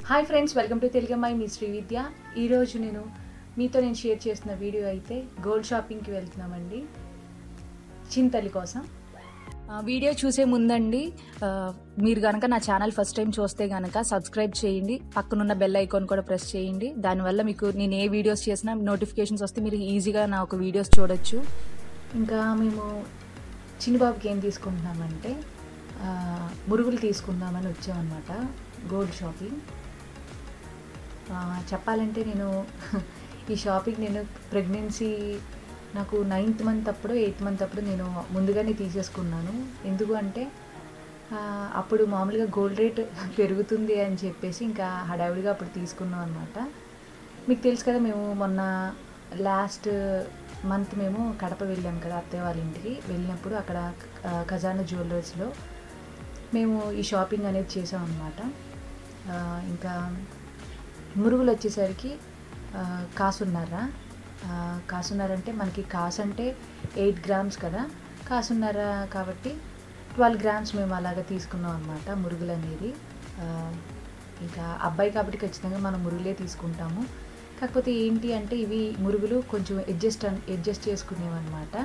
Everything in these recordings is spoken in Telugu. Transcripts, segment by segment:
హాయ్ ఫ్రెండ్స్ వెల్కమ్ టు తెలుగమ్మాయి మీ శ్రీ విద్య ఈరోజు నేను మీతో నేను షేర్ చేస్తున్న వీడియో అయితే గోల్డ్ షాపింగ్కి వెళ్తున్నామండి చింతలి కోసం ఆ, వీడియో చూసే ముందండి ఆ, మీరు కనుక నా ఛానల్ ఫస్ట్ టైం చూస్తే కనుక సబ్స్క్రైబ్ చేయండి పక్కనున్న బెల్ ఐకాన్ కూడా ప్రెస్ చేయండి దానివల్ల మీకు నేను ఏ వీడియోస్ చేసినా నోటిఫికేషన్స్ వస్తే మీరు ఈజీగా నా ఒక వీడియోస్ చూడొచ్చు ఇంకా మేము చిన్నబాబుకి ఏం తీసుకుంటున్నామంటే ఆ, మురుగులు తీసుకుందామని వచ్చామన్నమాట గోల్డ్ షాపింగ్ ఆ, చెప్పాలంటే నేను ఈ షాపింగ్ నేను ప్రెగ్నెన్సీ నాకు నైన్త్ మంత్ అప్పుడు ఎయిత్ మంత్ అప్పుడు నేను ముందుగానే తీసేసుకున్నాను ఎందుకు అంటే ఆ, అప్పుడు మామూలుగా గోల్డ్ రేట్ పెరుగుతుంది అని చెప్పేసి ఇంకా హడావిడిగా అప్పుడు తీసుకున్నాం అనమాట మీకు తెలుసు కదా మేము మొన్న లాస్ట్ మంత్ మేము కడప వెళ్ళాం కదా అత్తయ్య వాళ్ళ ఇంటికి వెళ్ళినప్పుడు అక్కడ ఆ, ఖజానా జ్యువెలర్స్లో మేము ఈ షాపింగ్ అనేది చేసాం అనమాట ఇంకా మురుగులు వచ్చేసరికి ఆ, కాసున్నర ఆ, కాసున్నర అంటే మనకి కాసు అంటే ఎయిట్ గ్రామ్స్ కదా కాసున్నర కాబట్టి ట్వెల్వ్ గ్రామ్స్ మేము అలాగా తీసుకున్నాం అనమాట మురుగులు అనేది ఆ, ఇంకా అబ్బాయి కాబట్టి ఖచ్చితంగా మనం మురుగులే తీసుకుంటాము కాకపోతే ఏంటి అంటే ఇవి మురుగులు కొంచెం అడ్జస్ట్ అడ్జస్ట్ చేసుకునేవన్నమాట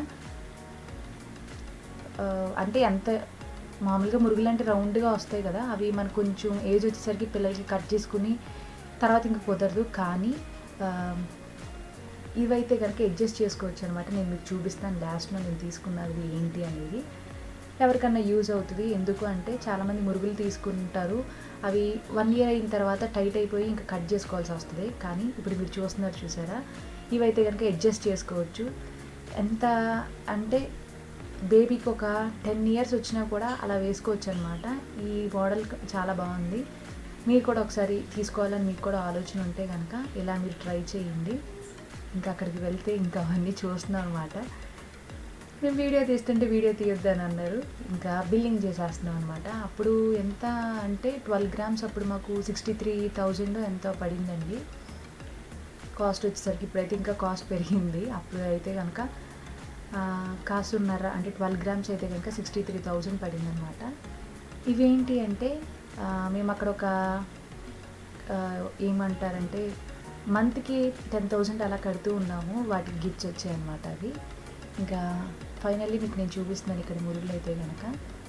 ఆ, అంటే ఎంత మామూలుగా మురుగులు అంటే రౌండ్గా వస్తాయి కదా అవి మనకు కొంచెం ఏజ్ వచ్చేసరికి పిల్లలకి కట్ చేసుకుని తర్వాత ఇంక కుదరదు కానీ ఆ, ఇవైతే కనుక అడ్జస్ట్ చేసుకోవచ్చు అనమాట నేను మీకు చూపిస్తాను లాస్ట్లో నేను తీసుకున్నది ఏంటి అనేది ఎవరికన్నా యూజ్ అవుతుంది ఎందుకు అంటే చాలామంది మురుగులు తీసుకుంటారు అవి వన్ ఇయర్ అయిన తర్వాత టైట్ అయిపోయి ఇంకా కట్ చేసుకోవాల్సి వస్తుంది కానీ ఇప్పుడు మీరు చూస్తున్నారు చూసారా ఇవైతే కనుక అడ్జస్ట్ చేసుకోవచ్చు ఎంత అంటే బేబీకి ఒక టెన్ ఇయర్స్ వచ్చినా కూడా అలా వేసుకోవచ్చు అనమాట ఈ మోడల్ చాలా బాగుంది మీరు కూడా ఒకసారి తీసుకోవాలని మీకు కూడా ఆలోచన ఉంటే కనుక ఇలా మీరు ట్రై చేయండి ఇంకా అక్కడికి వెళ్తే ఇంకా అవన్నీ చూస్తున్నాం అనమాట మేము వీడియో తీస్తుంటే వీడియో తీయొద్దని అన్నారు ఇంకా బిల్లింగ్ చేసేస్తున్నాం అనమాట అప్పుడు ఎంత అంటే ట్వెల్వ్ గ్రామ్స్ అప్పుడు మాకు సిక్స్టీ త్రీ థౌజండ్ ఎంతో పడిందండి కాస్ట్ వచ్చేసరికి ఇప్పుడైతే ఇంకా కాస్ట్ పెరిగింది అప్పుడు అయితే కనుక కాసున్నర అంటే ట్వెల్వ్ గ్రామ్స్ అయితే కనుక సిక్స్టీ త్రీ థౌజండ్ పడింది అనమాట ఇవేంటి అంటే ఆ, మేము అక్కడ ఒక ఆ, ఏమంటారంటే మంత్కి టెన్ థౌజండ్ అలా కడుతూ ఉన్నాము వాటికి గిఫ్ట్స్ వచ్చాయన్నమాట అవి ఇంకా ఫైనల్లీ మీకు నేను చూపిస్తున్నాను ఇక్కడ మురుగులు అయితే కనుక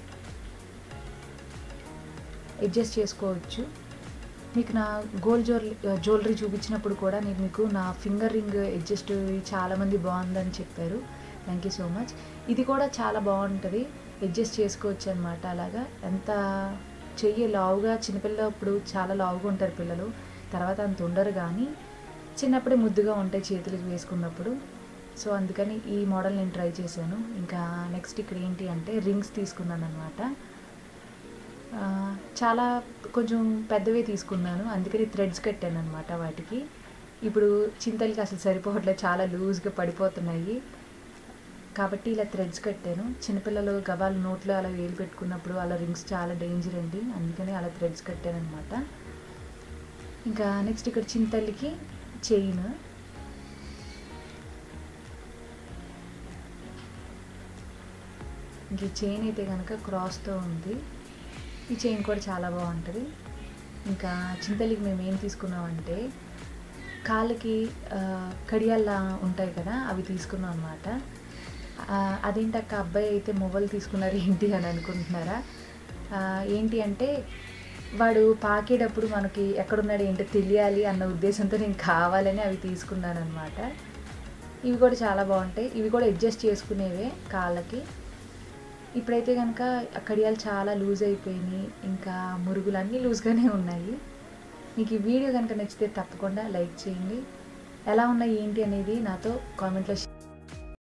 అడ్జస్ట్ చేసుకోవచ్చు మీకు నా గోల్డ్ జ్యువెలరీ జ్యువెలరీ చూపించినప్పుడు కూడా నేను మీకు నా ఫింగర్ రింగ్ అడ్జస్ట్ చాలామంది బాగుందని చెప్పారు థ్యాంక్ యూ సో మచ్ ఇది కూడా చాలా బాగుంటుంది అడ్జస్ట్ చేసుకోవచ్చు అనమాట అలాగా ఎంత చెయ్యి లావుగా చిన్నపిల్ల ఇప్పుడు చాలా లావుగా ఉంటారు పిల్లలు తర్వాత అంత ఉండరు కానీ చిన్నప్పుడే ముద్దుగా ఉంటాయి చేతులకు వేసుకున్నప్పుడు సో అందుకని ఈ మోడల్ నేను ట్రై చేశాను ఇంకా నెక్స్ట్ ఇక్కడ ఏంటి అంటే రింగ్స్ తీసుకున్నాను అనమాట ఆ, చాలా కొంచెం పెద్దవే తీసుకున్నాను అందుకని థ్రెడ్స్ కట్టాను అనమాట వాటికి ఇప్పుడు చింతలకి అసలు సరిపోవట్లేదు చాలా లూజ్గా పడిపోతున్నాయి కాబట్టి ఇలా థ్రెడ్స్ కట్టాను చిన్నపిల్లలు గవాలు నోట్లో అలా వేలు పెట్టుకున్నప్పుడు అలా రింగ్స్ చాలా డేంజర్ అండి అందుకని అలా థ్రెడ్స్ కట్టాను అనమాట ఇంకా నెక్స్ట్ ఇక్కడ చింతల్లికి చైన్ ఇంక ఈ చైన్ అయితే కనుక క్రాస్తో ఉంది ఈ చైన్ కూడా చాలా బాగుంటుంది ఇంకా చింతలికి మేము ఏం తీసుకున్నామంటే కాళ్ళకి ఆ, కడియాల్లా ఉంటాయి కదా అవి తీసుకున్నాం అనమాట అదేంటక్క అబ్బాయి అయితే మొబైల్ తీసుకున్నారు ఏంటి అని అనుకుంటున్నారా ఆ, ఏంటి అంటే వాడు పాకేటప్పుడు మనకి ఎక్కడున్నాడు ఏంటో తెలియాలి అన్న ఉద్దేశంతో నేను కావాలని అవి తీసుకున్నాను అనమాట ఇవి కూడా చాలా బాగుంటాయి ఇవి కూడా అడ్జస్ట్ చేసుకునేవే కాళ్ళకి ఇప్పుడైతే కనుక కడియాలు చాలా లూజ్ అయిపోయినాయి ఇంకా మురుగులు అన్నీ లూజ్గానే ఉన్నాయి మీకు ఈ వీడియో కనుక నచ్చితే తప్పకుండా లైక్ చేయండి ఎలా ఉన్నాయి ఏంటి అనేది నాతో కామెంట్లో